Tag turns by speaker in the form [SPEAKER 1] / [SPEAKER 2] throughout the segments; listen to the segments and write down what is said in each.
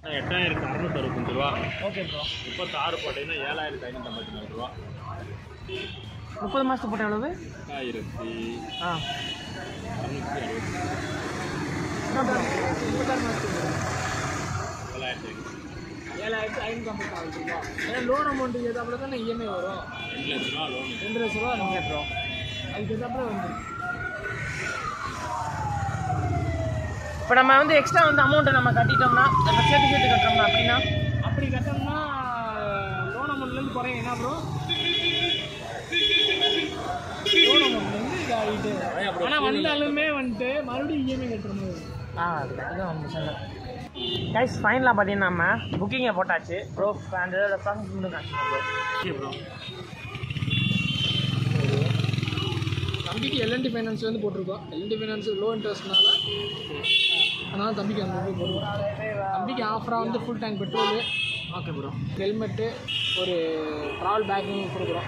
[SPEAKER 1] எட்டாயிரத்தி அறுநூத்தி அறுபத்தஞ்சு ரூபா
[SPEAKER 2] ஓகே ப்ரோ
[SPEAKER 1] முப்பத்தாறு போட்டீங்கன்னா ஏழாயிரத்தி ஐநூற்றி ஐம்பத்தி நாலு ரூபா
[SPEAKER 2] முப்பது மாதத்துக்கு போட்ட எவ்வளவு
[SPEAKER 1] எட்டாயிரத்தி
[SPEAKER 2] ஆ
[SPEAKER 1] அறுநூற்றி அறுபத்தி
[SPEAKER 2] முப்பத்தாறு மாதத்துக்கு
[SPEAKER 1] ஏழாயிரத்தி
[SPEAKER 2] ஏழாயிரத்தி ஐநூற்றி ஐம்பத்தி நாலு ரூபா ஏன்னா லோன் அமௌண்ட் ஏதாப்புல தானே இஎம்ஐ வரும்
[SPEAKER 1] ரெண்டு லட்ச ரூபா லோனு
[SPEAKER 2] ரெண்டு லட்ச ரூபா நம்ம கட்டுறோம் அதுக்கு ஏதாப்புல வந்து இப்போ நம்ம வந்து எக்ஸ்ட்ரா வந்து அமௌண்ட்டை நம்ம கட்டிட்டோம்னா இப்போ சேர்த்து சேர்த்து கட்டுறோம்னா அப்படின்னா அப்படி கட்டோம்னா லோன் அமௌண்ட்லேருந்து குறையும் என்ன ப்ரோ லோன் அமௌண்ட்லேருந்து இதாகிட்டு ஆனால் வந்தாலுமே வந்துட்டு மறுபடியும் இஎம்ஐ கட்டுற மாதிரி வரும். ஆ அது கட்டிதான் வந்து சொன்னேன் கைஸ் ஃபைனலாக பார்த்தீங்கன்னா நம்ம புக்கிங்கை போட்டாச்சு ப்ரோ அந்த ப்ராசஸ் மட்டும் காட்டுங்க ப்ரோ ஓகே ப்ரோ
[SPEAKER 3] தம்பிக்கு எல்என்டி ஃபைனான்ஸ் வந்து போட்டிருக்கோம் எல்என்டி ஃபைனான்ஸ் லோ இன்ட்ரெஸ்ட்னால அதனால் தம்பிக்கு அந்த மாதிரி போடுவோம் தம்பிக்கு ஆஃபராக வந்து full tank petrol
[SPEAKER 2] okay bro
[SPEAKER 3] helmet ஒரு ட்ராவல் பேக்கும் கொடுக்குறோம்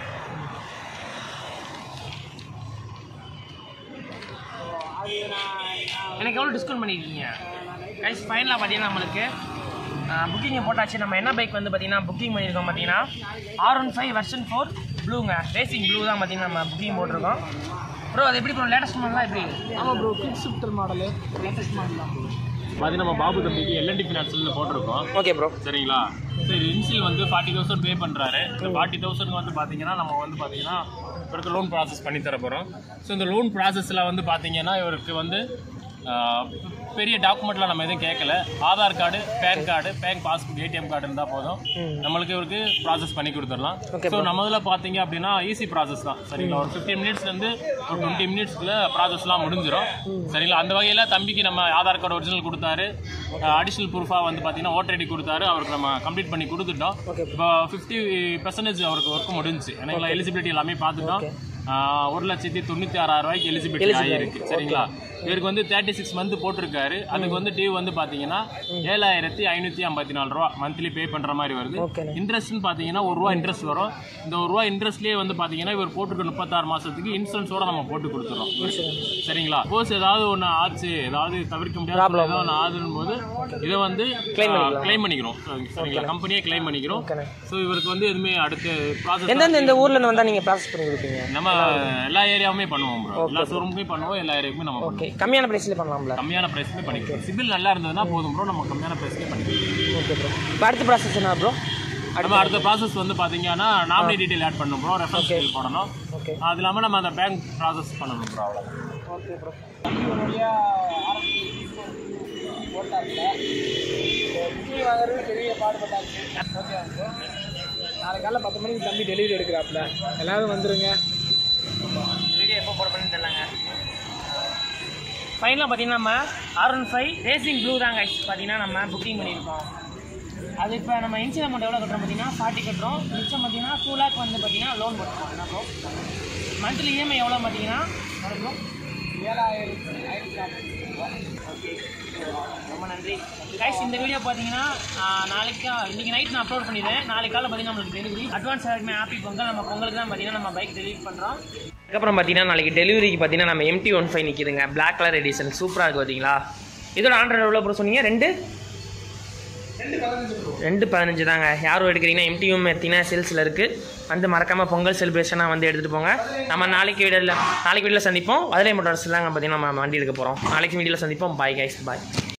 [SPEAKER 2] எனக்கு எவ்வளோ டிஸ்கவுண்ட் பண்ணியிருக்கீங்க கைஸ் ஃபைனலாக பார்த்தீங்கன்னா நம்மளுக்கு புக்கிங்கை போட்டாச்சு நம்ம என்ன பைக் வந்து பார்த்தீங்கன்னா புக்கிங் பண்ணியிருக்கோம் பார்த்தீங்கன்னா R one five version four ப்ளூங்க ரேசிங் ப்ளூ தான் பார்த்தீங்கன்னா நம்ம புக்கிங் போட்டிருக்கோம் ப்ரோ அது எப்படி ப்ரோ லேட்டஸ்ட் மாடலாம் எப்படி
[SPEAKER 3] ஆமாம் bro quick shifter model latest model தான் ப்ரோ
[SPEAKER 1] பார்த்தீங்கன்னா நம்ம பாபு தம்பிக்கு எல்என்டி ஃபினான்ஸில் போட்டிருக்கோம்
[SPEAKER 2] ஓகே ப்ரோ
[SPEAKER 1] சரிங்களா சரி இன்சில் வந்து ஃபார்ட்டி தௌசண்ட் பே பண்ணுறாரு இந்த ஃபார்ட்டி தௌசண்ட் வந்து பார்த்தீங்கன்னா நம்ம வந்து பார்த்தீங்கன்னா இவருக்கு லோன் ப்ராசஸ் பண்ணி தர போகிறோம் ஸோ இந்த லோன் ப்ராசஸில் வந்து பார்த்தீங்கன்னா இவருக்கு வந்து ஆஹ், பெரிய டாக்குமெண்ட்லாம் நம்ம எதுவும் கேட்கல Aadhaar card PAN card bank passbook ATM card இருந்தால் போதும் நம்மளுக்கு இவருக்கு ப்ராசஸ் பண்ணி கொடுத்துடலாம் ஸோ நம்ம இதில் பார்த்தீங்க அப்படின்னா ஈஸி ப்ராசஸ் தான் சரிங்களா ஒரு ஃபிஃப்டீன் மினிட்ஸ்லேருந்து ஒரு டுவெண்ட்டி மினிட்ஸ்க்குள்ள ப்ராசஸ்லாம் முடிஞ்சிடும் சரிங்களா அந்த வகையில் தம்பிக்கு நம்ம ஆதார் கார்டு ஒரிஜினல் கொடுத்தாரு அடிஷ்னல் ப்ரூஃபாக வந்து பார்த்தீங்கன்னா ஓட்டர் ஐடி கொடுத்தாரு அவருக்கு நம்ம கம்ப்ளீட் பண்ணி கொடுத்துட்டோம் இப்போ ஃபிஃப்டி பர்சன்டேஜ் அவருக்கு ஒர்க் முடிஞ்சுச்சு எனக்கு எலிஜிபிலிட்டி எல்லாமே பார்த்துட்டோம் ஆஹ் ஒரு லட்சத்தி தொண்ணூற்றி ஆறாயிரம் ரூபாய்க்கு எலிஜிபிலிட்டி ஆகிருக்கு சரிங்களா இவருக்கு வந்து தேர்ட்டி சிக்ஸ் மந்த் போட்டிருக்காரு அதுக்கு வந்து டியூ வந்து பார்த்தீங்கன்னா ஏழாயிரத்தி ஐநூற்றி ஐம்பத்தி நாலு ரூபா மந்த்லி பே பண்ணுற மாதிரி வருது இன்ட்ரெஸ்ட்னு பார்த்தீங்கன்னா ஒரு ரூபா இன்ட்ரெஸ்ட் வரும் இந்த ஒரு ரூபா இன்ட்ரெஸ்ட்லேயே வந்து பார்த்தீங்கன்னா இவர் போட்டிருக்க முப்பத்தாறு மாதத்துக்கு இன்சூரன்ஸோட நம்ம போட்டு கொடுத்துறோம் சரிங்களா சப்போஸ் ஏதாவது ஒன்று ஆச்சு ஏதாவது தவிர்க்க முடியாத ஏதாவது ஒன்று ஆகுதுன்னு போது இதை வந்து கிளைம் பண்ணிக்கிறோம் சரிங்களா கம்பெனியே கிளைம் பண்ணிக்கிறோம் ஸோ இவருக்கு வந்து எதுவுமே அடுத்த ப்ராசஸ்
[SPEAKER 2] எந்தெந்த இந்த ஊரில் வந்தால் நீங்கள் ப்ராசஸ் பண்ணி கொடுப்பீங்க
[SPEAKER 1] நம்ம எல்லா ஏரியாவுமே பண்ணுவோம் ப்ரோ எல்லா ஷோரூமுமே பண்ணுவோம் எல்லா ஏரியாவுமே நம்ம பண்ணுவோம்
[SPEAKER 2] ஓகே கம்மியான ப்ரைஸில் பண்ணலாம்ல
[SPEAKER 1] கம்மியான ப்ரைஸ்லேயே பண்ணிக்கலாம் சிபில் நல்லா இருந்ததுன்னா போதும் ப்ரோ நம்ம கம்மியான ப்ரைஸ்லேயே பண்ணிக்கலாம்
[SPEAKER 2] ஓகே ப்ரோ இப்போ அடுத்த ப்ராசஸ் என்ன ப்ரோ
[SPEAKER 1] நம்ம அடுத்த ப்ராசஸ் வந்து பார்த்தீங்கன்னா நாமினி டீடைல் ஆட் பண்ணணும் ப்ரோ ரெஃபரன்ஸ் டீடைல் போடணும்
[SPEAKER 2] ஓகே
[SPEAKER 1] அது இல்லாமல் நம்ம அந்த பேங்க் ப்ராசஸ் பண்ணணும் ப்ரோ அவ்வளோதான்
[SPEAKER 2] ஓகே ப்ரோ
[SPEAKER 3] தம்பி ஒரு வழியாக போட்டாப்புல புக்கிங் வாங்குறது பெரிய பாடுபட்டாச்சு ஓகே ப்ரோ நாளைக்கு காலைல பத்து மணிக்கு தம்பி டெலிவரி எடுக்கிறாப்புல எல்லாரும் வந்துருங்க
[SPEAKER 2] வீடியோ எப்போ போட பண்ணி தரலாங்க ஃபைனலாக பார்த்தீங்கன்னா நம்ம R one five racing blue தான் கைஸ் பார்த்தீங்கன்னா நம்ம புக்கிங் பண்ணியிருக்கோம் அது இப்போ நம்ம இன்சூரன்ஸ் அமௌண்ட் எவ்வளோ கட்டுறோம் பார்த்தீங்கன்னா ஃபார்ட்டி கட்டுறோம் மிச்சம் பார்த்தீங்கன்னா டூ லேக் வந்து பார்த்தீங்கன்னா லோன் போட்டுருக்கோம் என்ன ப்ரோ மந்த்லி இஎம்ஐ எவ்வளோ பார்த்தீங்கன்னா ப்ரோ
[SPEAKER 3] ஏழாயிரத்தி ஐநூற்றி நாற்பது ரூபா
[SPEAKER 2] ஓகே ரொம்ப நன்றி கைஸ் இந்த வீடியோ பார்த்தீங்கன்னா ஆஹ், நாளைக்கு இன்னைக்கு நைட் நான் அப்லோட் பண்ணிடுறேன் நாளைக்கு காலையில் பார்த்தீங்கன்னா நம்மளுக்கு டெலிவரி அட்வான்ஸ் ஆகிருமே ஹாப்பி பொங்கல் நம்ம பொங்கலுக்கு தான் பார்த்தீங்கன்னா நம்ம பைக் டெலிவரி பண்ணுறோம் அதுக்கப்புறம் பார்த்தீங்கன்னா நாளைக்கு டெலிவரிக்கு பார்த்தீங்கன்னா நம்ம எம்டி ஒன் ஃபைவ் நிற்கிதுங்க பிளாக் கலர் எடிஷன் சூப்பராக இருக்குது பார்த்தீங்களா இதோட ஆண்ட்ராய்டு எவ்வளோ ப்ரோ சொன்னீங்க ரெண்டு ரெண்டு பதினஞ்சு தாங்க யாரும் எடுக்கிறீங்கன்னா எம்டியும் எடுத்தீங்கன்னா சேல்ஸில் இருக்குது வந்து மறக்காமல் பொங்கல் செலிப்ரேஷனாக வந்து எடுத்துகிட்டு போங்க நம்ம நாளைக்கு வீடியோவில் நாளைக்கு வீடியோவில் சந்திப்போம் அதிலே மோட்டார்ஸ் தாங்க பார்த்தீங்கன்னா நம்ம வண்டி எடுக்க போகிறோம் நாளைக்கு வீடியோவில் சந்திப்போம் பாய் கைஸ் பாய்